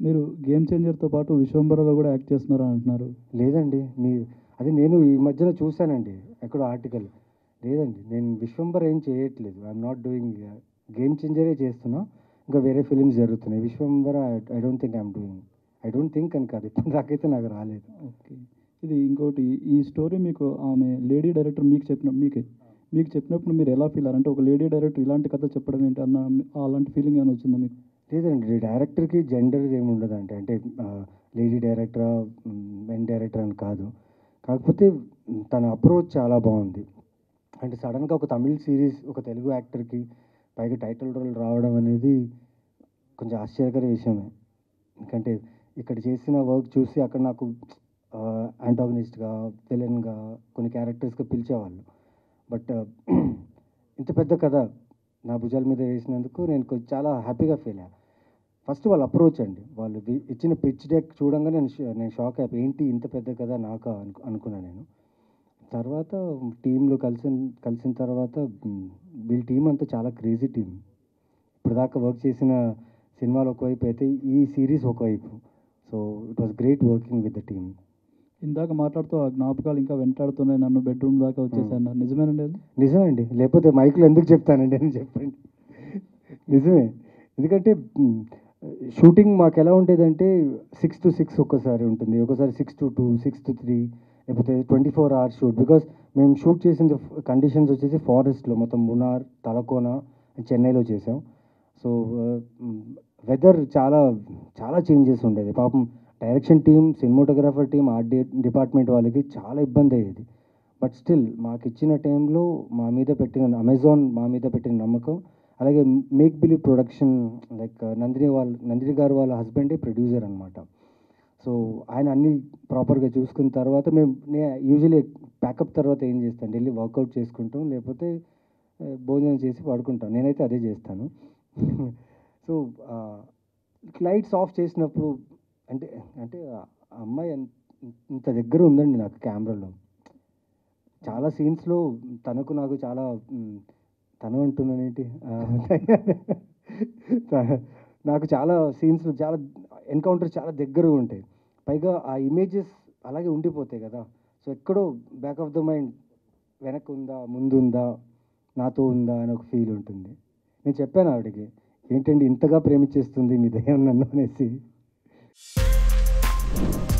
మీరు గేమ్ చేంజర్తో పాటు విశ్వంబరలో కూడా యాక్ట్ చేస్తున్నారు అంటున్నారు లేదండి మీ అది నేను ఈ మధ్యన చూశానండి ఎక్కడో ఆర్టికల్ లేదండి నేను విశ్వంబర్ ఏం చేయట్లేదు ఐఎమ్ నాట్ డూయింగ్ గేమ్ చేంజరే చేస్తున్నా ఇంకా వేరే ఫిలిమ్స్ జరుగుతున్నాయి Vishwambhara I don't think I'm doing I don't think అని కాదు ఇప్పుడు దాకైతే నాకు రాలేదు ఓకే ఇది ఇంకోటి ఈ స్టోరీ మీకు ఆమె లేడీ డైరెక్టర్ మీకు చెప్పిన మీకే మీకు చెప్పినప్పుడు మీరు ఎలా ఫీల్ అంటే ఒక లేడీ డైరెక్టర్ ఇలాంటి కథ చెప్పడం ఏంటి అన్న అలాంటి ఫీలింగ్ ఏమైనా వచ్చిందా మీకు లేదండి డైరెక్టర్కి జెండర్ ఏమి ఉండదండి అంటే లేడీ డైరెక్టరా మెన్ డైరెక్టర్ అని కాదు కాకపోతే మ్, తన అప్రోచ్ చాలా బాగుంది అంటే సడన్గా ఒక తమిళ్ సిరీస్ ఒక తెలుగు యాక్టర్కి పైగా టైటిల్ రోల్ రావడం అనేది కొంచెం ఆశ్చర్యకర విషయమే ఎందుకంటే ఇక్కడ చేసిన వర్క్ చూసి అక్కడ నాకు యాంటాగనిస్ట్గా విలన్గా కొన్ని క్యారెక్టర్స్గా పిలిచేవాళ్ళు బట్ ఇంత పెద్ద కథ నా భుజాల మీద వేసినందుకు నేను కొంచెం చాలా హ్యాపీగా ఫీల్ అయ్యా ఫస్ట్ వాళ్ళ అప్రోచ్ అండి వాళ్ళు వి- ఇచ్చిన పిచ్ డెక్ చూడంగా నేను షా- నేను షాక్ అయిపోయి ఏంటి ఇంత పెద్ద కథ నాకు అను అనుకున్నాను నేను తర్వాత టీంలో కలిసిన కలిసిన తర్వాత మ్, వీళ్ళ టీం అంతా చాలా క్రేజీ టీం ఇప్పుడు దాకా వర్క్ చేసిన సినిమాలు ఒకవైపు అయితే ఈ సిరీస్ ఒకవైపు so it was great working with the team ఇందాక మాట్లాడుతూ ఆ జ్ఞాపకాలు ఇంకా వెంటాడుతున్నాయి నన్ను బెడ్రూమ్ దాకా వచ్చేసాను నిజమేనండి అది నిజమండి లేకపోతే మైక్లో ఎందుకు చెప్తానండి అని చెప్పండి నిజమే ఎందుకంటే మ్, షూటింగ్ మాకు ఎలా ఉండేదంటే సిక్స్ టు సిక్స్ ఒక్కసారి ఉంటుంది ఒకసారి six to two six to three లేకపోతే twenty four hours shoot because మేము షూట్ చేసిన కండిషన్స్ వచ్చేసి ఫారెస్ట్లో మొత్తం మునార్ తలకోన చెన్నైలో చేసాం సో వెదర్ చాలా చాలా చేంజెస్ ఉండేది పాపం direction team cinematographer team art department వాళ్ళకి చాలా ఇబ్బంది అయ్యేది బట్ స్టిల్ మాకు ఇచ్చిన టైంలో మా మీద పెట్టిన అమెజాన్ మా మీద పెట్టిన నమ్మకం అలాగే make believe production like Nandini వాళ్ళ నందిని గారు వాళ్ళ హస్బెండే ప్రొడ్యూసర్ అనమాట సో ఆయన అన్ని ప్రాపర్గా చూసుకున్న తర్వాత మేము నే యూజువలీ ప్యాకప్ తర్వాత ఏం చేస్తాను వెళ్ళి వర్కౌట్ చేసుకుంటాం లేకపోతే ఆ, భోజనం చేసి పడుకుంటాం నేనైతే అదే చేస్తాను సో లైట్స్ ఆఫ్ చేసినప్పుడు అంటే అంటే ఆ అమ్మాయి ఎంత- ఇంత దగ్గర ఉందండి నాకు కెమెరాలో చాలా సీన్స్లో తనకు నాకు చాలా మ్, తను అంటున్నానేంటి ఆ, త- నాకు చాలా సీన్స్లో చాలా ఎన్కౌంటర్స్ చాలా దగ్గరగా ఉంటాయి పైగా ఆ ఇమేజెస్ అలాగే ఉండిపోతాయి కదా సో ఎక్కడో బ్యాక్ ఆఫ్ ద మైండ్ వెనక్కి ఉందా ముందు ఉందా నాతో ఉందా అని ఒక ఫీల్ ఉంటుంది నేను చెప్పాను ఆవిడకి ఏంటండి ఇంతగా ప్రేమించేస్తుంది మీ దయ్యం నన్ను అనేసి